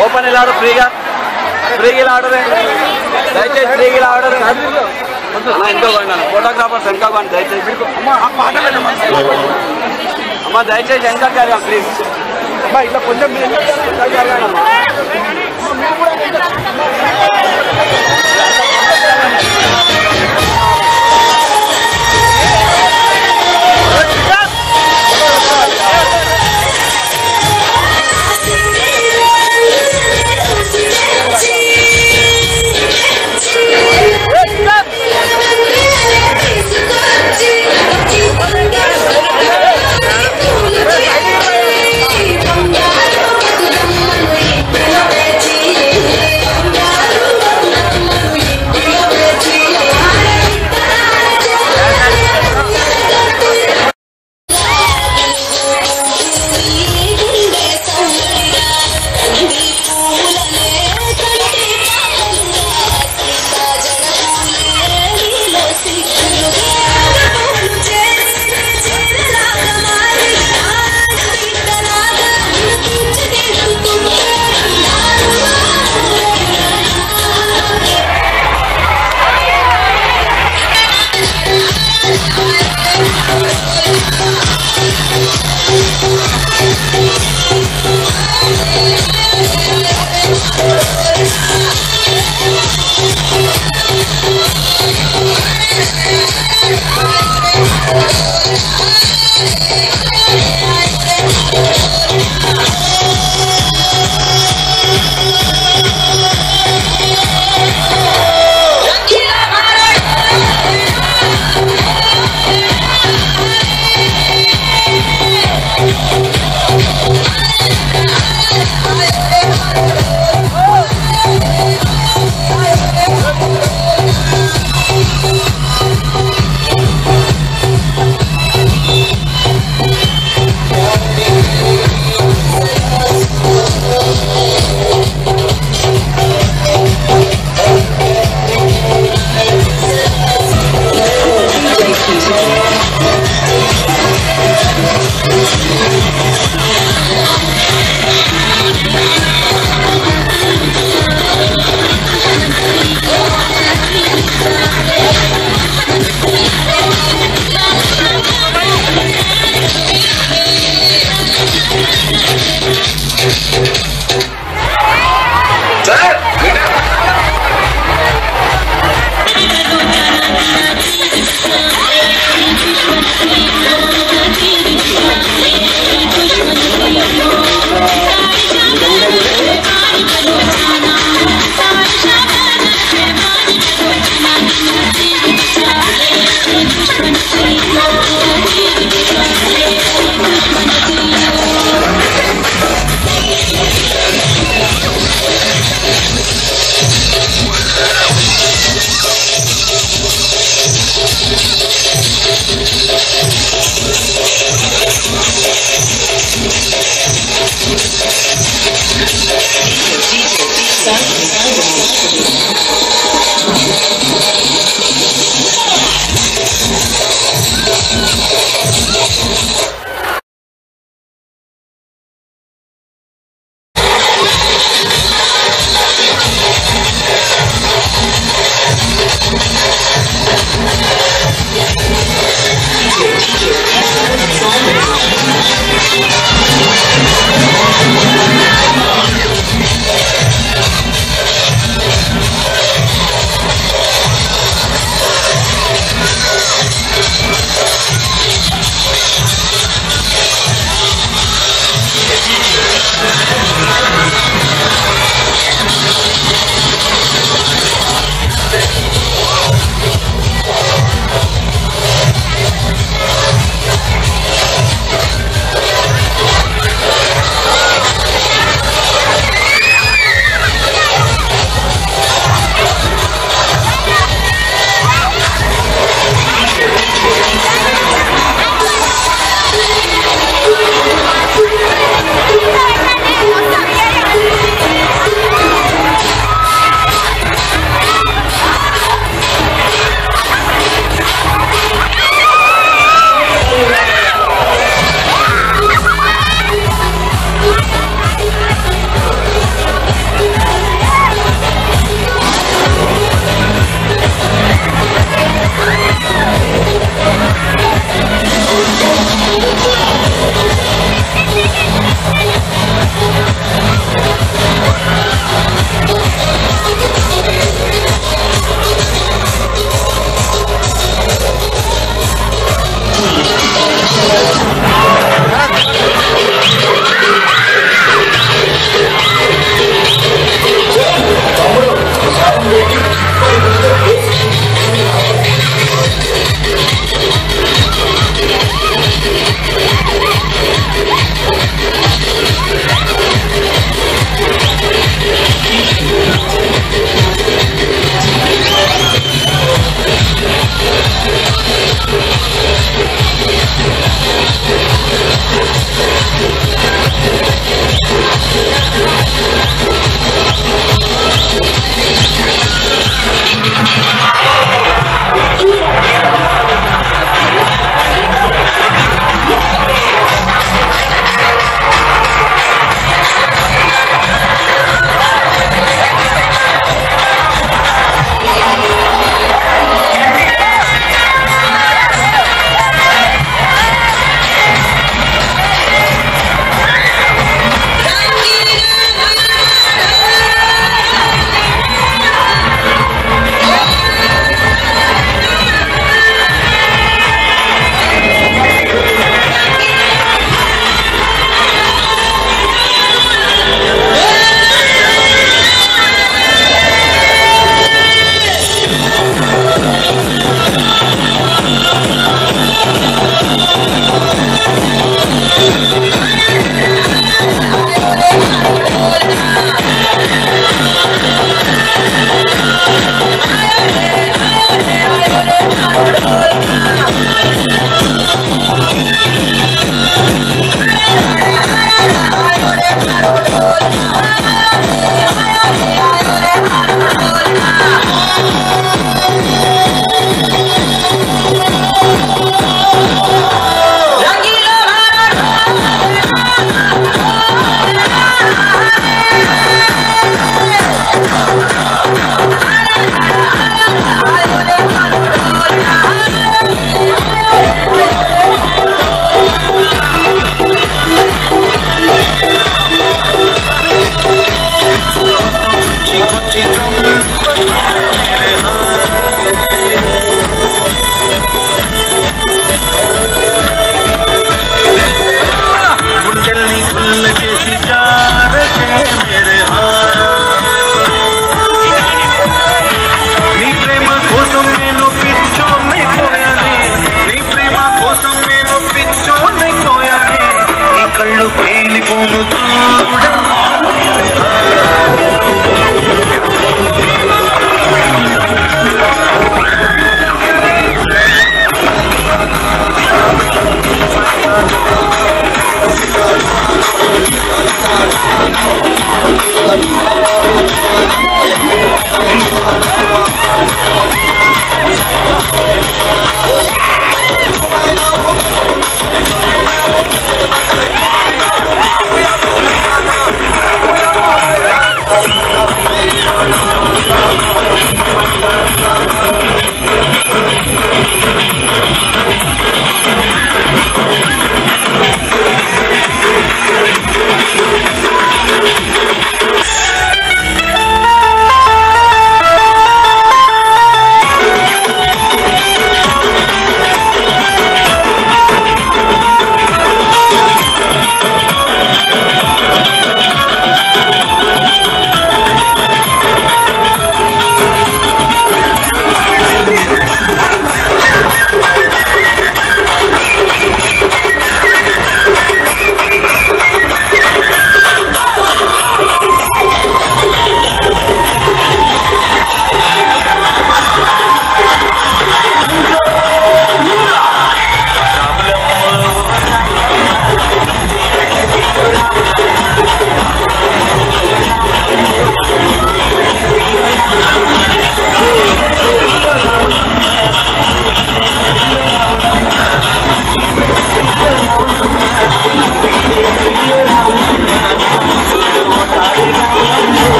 Open ఇలా order ఫ్రీగా ఫ్రీగా ఇలా ఆర్డర్ దయచేసి ఫ్రీగా ఇలా ఆర్డర్ అన్న ఇంకో పోయినా ఫోటోగ్రాఫర్స్ ఇంకా పోండి దయచేసి అమ్మ దయచేసి ఎంత జరగాలి ప్లీజ్ అమ్మా ఇట్లా కొంచెం మీరు ఎంత జరగాలి అమ్మా Thank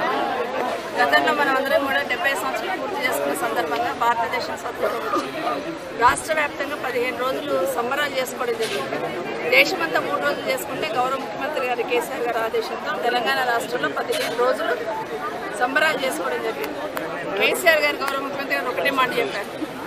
గతంలో మనం అందరం కూడా డెబ్బై సంవత్సరాలు పూర్తి చేసుకున్న సందర్భంగా భారతదేశం స్వతంత్రం వచ్చింది రాష్ట్ర వ్యాప్తంగా పదిహేను రోజులు సంబరాలు చేసుకోవడం జరిగింది దేశమంతా మూడు రోజులు చేసుకుంటే గౌరవ ముఖ్యమంత్రి గారి కేసీఆర్ గారి ఆదేశంతో తెలంగాణ రాష్ట్రంలో పదిహేను రోజులు సంబరాలు చేసుకోవడం జరిగింది కేసీఆర్ గారు గౌరవ ముఖ్యమంత్రి గారు ఒకటే మాట చెప్పారు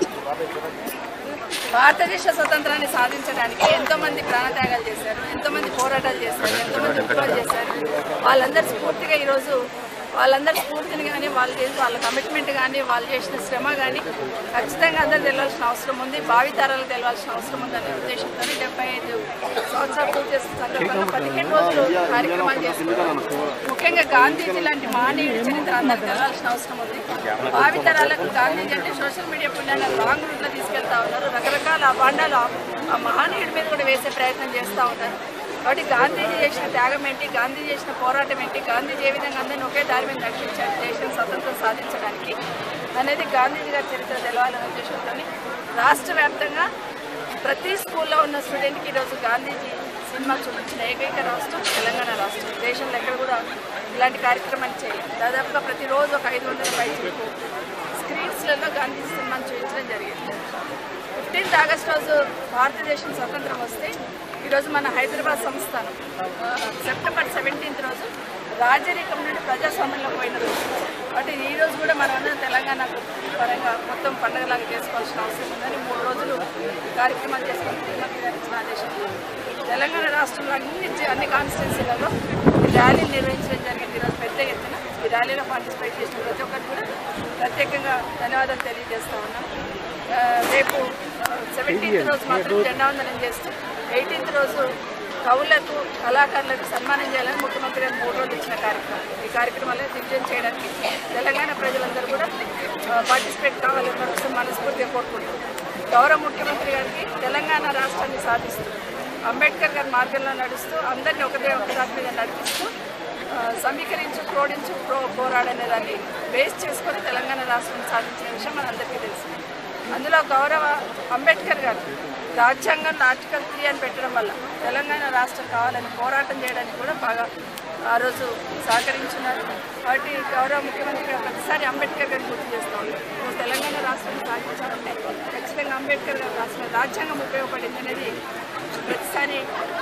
భారతదేశ స్వతంత్రాన్ని సాధించడానికి ఎంతో మంది ప్రాణత్యాగాలు చేశారు ఎంతో మంది పోరాటాలు చేశారు ఎంతో మంది ఉద్యోగాలు చేశారు వాళ్ళందరి స్ఫూర్తిగా ఈరోజు వాళ్ళందరి స్ఫూర్తిని కానీ వాళ్ళు చేసి వాళ్ళ కమిట్మెంట్ కానీ వాళ్ళు చేసిన శ్రమ కానీ ఖచ్చితంగా అందరూ తెలియాల్సిన అవసరం ఉంది భావితరాలకు తెలియాల్సిన అవసరం ఉంది అనే ఉద్దేశంతో డెబ్బై ఐదు సంవత్సరాలు పూర్తి చేసిన సందర్భంగా పదిహేను రోజులు కార్యక్రమాలు చేసుకుంటాం ముఖ్యంగా గాంధీజీ లాంటి మానవుడి చరిత్ర అందరికి తెలియాల్సిన అవసరం ఉంది భావితరాలకు గాంధీజీ అంటే సోషల్ మీడియా పుణ్యాన్ని రాంగ్ రూట్లో తీసుకెళ్తా ఉన్నారు రకరకాల అభాండాలు ఆ- ఆ మహనీయుడి మీద కూడా వేసే ప్రయత్నం చేస్తూ ఉంటారు కాబట్టి గాంధీజీ చేసిన త్యాగం ఏంటి గాంధీ చేసిన పోరాటం ఏంటి గాంధీజీ ఏ విధంగా అందరినీ ఒకే దారి మీద నడిపించారు దేశం స్వతంత్రం సాధించడానికి అనేది గాంధీజీ గారి చరిత్ర తెలవాలనే ఉద్దేశంతో రాష్ట్ర వ్యాప్తంగా ప్రతి స్కూల్లో ఉన్న స్టూడెంట్కి ఈరోజు గాంధీజీ సినిమా చూపించిన ఏకైక రాష్ట్రం తెలంగాణ రాష్ట్రం దేశంలో ఎక్కడ కూడా ఇలాంటి కార్యక్రమాన్ని చేయాలి దాదాపుగా ప్రతిరోజు ఒక ఐదు వందల పైకి స్క్రీన్స్లలో గాంధీజీ సినిమాని చూపించడం జరిగింది ఫిఫ్టీన్త్ ఆగస్ట్ రోజు భారతదేశం స్వతంత్రం వస్తే ఈరోజు మన హైదరాబాద్ సంస్థానం ఆ, సెప్టెంబర్ సెవెంటీన్త్ రోజు రాజరికం నుండి ప్రజాస్వామ్యంలో పోయిన రోజు కాబట్టి ఈ రోజు కూడా మనం అందరం తెలంగాణ పరంగా మొత్తం పండుగలాగా చేసుకోవాల్సిన అవసరం ఉందని మూడు రోజులు కార్యక్రమాలు చేసుకుని ముఖ్యమంత్రి గారు ఇచ్చిన ఆదేశం తెలంగాణ రాష్ట్రంలో అన్ని జి- అన్ని కాన్స్టిట్యున్సీలలో ర్యాలీలు నిర్వహించడం జరిగింది ఈరోజు పెద్ద ఎత్తున ఈ ర్యాలీలో పార్టిసిపేట్ చేసిన ప్రతి ఒక్కరు కూడా ప్రత్యేకంగా ధన్యవాదాలు తెలియజేస్తా ఉన్నాం ఆ, రేపు సెవెంటీన్త్ రోజు మాత్రం జెండా వందనం చేస్తూ ఎయిటీన్త్ రోజు కవులకు కళాకారులకు సన్మానం చేయాలని ముఖ్యమంత్రి గారు మూడు రోజులు ఇచ్చిన కార్యక్రమం ఈ కార్యక్రమాల్లో దిగ్విజయం చేయడానికి తెలంగాణ ప్రజలందరూ కూడా పార్టిసిపేట్ కావాలని మరొకసారి మనస్ఫూర్తిగా కోరుకుంటున్నాం గౌరవ ముఖ్యమంత్రి గారికి తెలంగాణ రాష్ట్రాన్ని సాధిస్తూ అంబేద్కర్ గారి మార్గంలో నడుస్తూ అందరినీ ఒకటే ఒక దాని మీద నడిపిస్తూ ఆ, సమీకరించు క్రోడించు ప్రో పోరాడనే దాన్ని బేస్ చేసుకొని తెలంగాణ రాష్ట్రాన్ని సాధించిన విషయం మనందరికీ తెలుసు అందులో గౌరవ అంబేద్కర్ గారు రాజ్యాంగంలో ఆర్టికల్ త్రీ అని పెట్టడం వల్ల తెలంగాణ రాష్ట్రం కావాలని పోరాటం చేయడానికి కూడా బాగా ఆ రోజు సహకరించున్నారు కాబట్టి గౌరవ ముఖ్యమంత్రి గారు ప్రతిసారి అంబేద్కర్ గారిని గుర్తు చేస్తూ ఉన్నారు నువ్వు తెలంగాణ రాష్ట్రాన్ని సాధించాలంటే ఖచ్చితంగా అంబేద్కర్ గారు రాసిన రాజ్యాంగం ఉపయోగపడింది అనేది ప్రతిసారి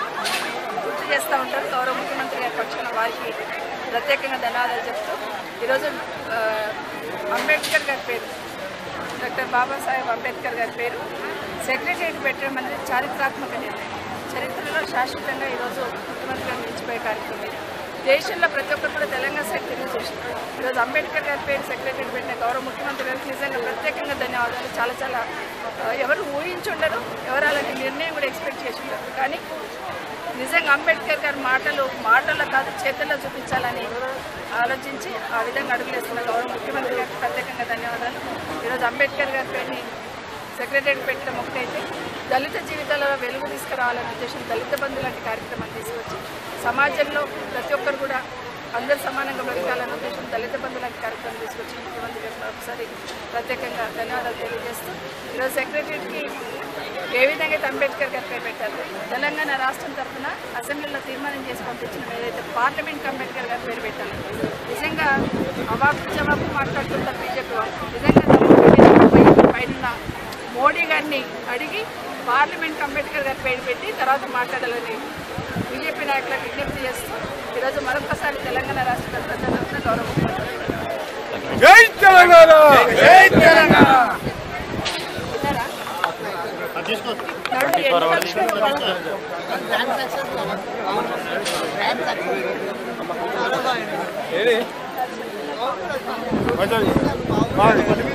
గుర్తు చేస్తూ ఉంటారు గౌరవ ముఖ్యమంత్రి గారి పక్షాన వారికి ప్రత్యేకంగా ధన్యవాదాలు చెప్తూ ఈరోజు ఆ, అంబేద్కర్ గారి పేరు డాక్టర్ బాబాసాహెబ్ అంబేద్కర్ గారి పేరు సెక్రటరియట్ పెట్టడం అనేది చారిత్రాత్మక నిర్ణయం చరిత్రలో శాశ్వతంగా ఈరోజు ముఖ్యమంత్రి గారు నిలిచిపోయే కార్యక్రమం ఇది దేశంలో ప్రతి ఒక్కరు కూడా తెలంగాణ సైడ్ తిరిగి చూసారు ఈరోజు అంబేద్కర్ గారి పేరు సెక్రటరీ పెట్టిన గౌరవ ముఖ్యమంత్రి గారికి నిజంగా ప్రత్యేకంగా ధన్యవాదాలు చాలా చాలా ఆ, ఎవరు ఊహించుండరు ఎవరు అలాంటి నిర్ణయం కూడా ఎక్స్పెక్ట్ చేసి ఉండరు కానీ నిజంగా అంబేద్కర్ గారి మాటలు మాటల్లో కాదు చేతుల్లో చూపించాలని ఆలోచించి ఆ విధంగా అడుగులేస్తున్న గౌరవ ముఖ్యమంత్రి గారికి ప్రత్యేకంగా ధన్యవాదాలు ఈరోజు అంబేద్కర్ గారి పేరుని సెక్రటరీ పెట్టడం ఒకటైతే దళిత జీవితాలలో వెలుగు తీసుకురావాలనే ఉద్దేశం దళిత బంధు లాంటి కార్యక్రమాన్ని తీసుకొచ్చి సమాజంలో ప్రతి ఒక్కరు కూడా అందరు సమానంగా బ్రతకాలనే ఉద్దేశం దళిత బంధు లాంటి కార్యక్రమం తీసుకొచ్చి ముఖ్యమంత్రి గారికి ఒకసారి ప్రత్యేకంగా ధన్యవాదాలు తెలియజేస్తూ ఈరోజు సెక్రటరీకి ఏ విధంగా అయితే అంబేద్కర్ గారి పేరు పెట్టారు తెలంగాణ రాష్ట్రం తరఫున అసెంబ్లీలో తీర్మానం చేసి పంపించిన ఏదైతే పార్లమెంట్ అంబేద్కర్ గారి పేరు పెట్టాలి నిజంగా అవాకు జవాబు మాట్లాడుతున్న బీజేపీ వాళ్ళు నిజంగా నమ్మకం పైన మోడీ గారిని అడిగి పార్లమెంట్ అంబేద్కర్ గారి పేరు పెట్టి తర్వాత మాట్లాడాలని బీజేపీ నాయకులకు విజ్ఞప్తి చేస్తూ ఈరోజు మరొకసారి తెలంగాణ రాష్ట్ర ప్రజల తరఫున గౌరవ ముఖ్యమంత్రి గారికి జై తెలంగాణ జై తెలంగాణ విన్నారా? నడు ఎన్ని లక్షలు కావాలి? ఏది కొంచెం బాగా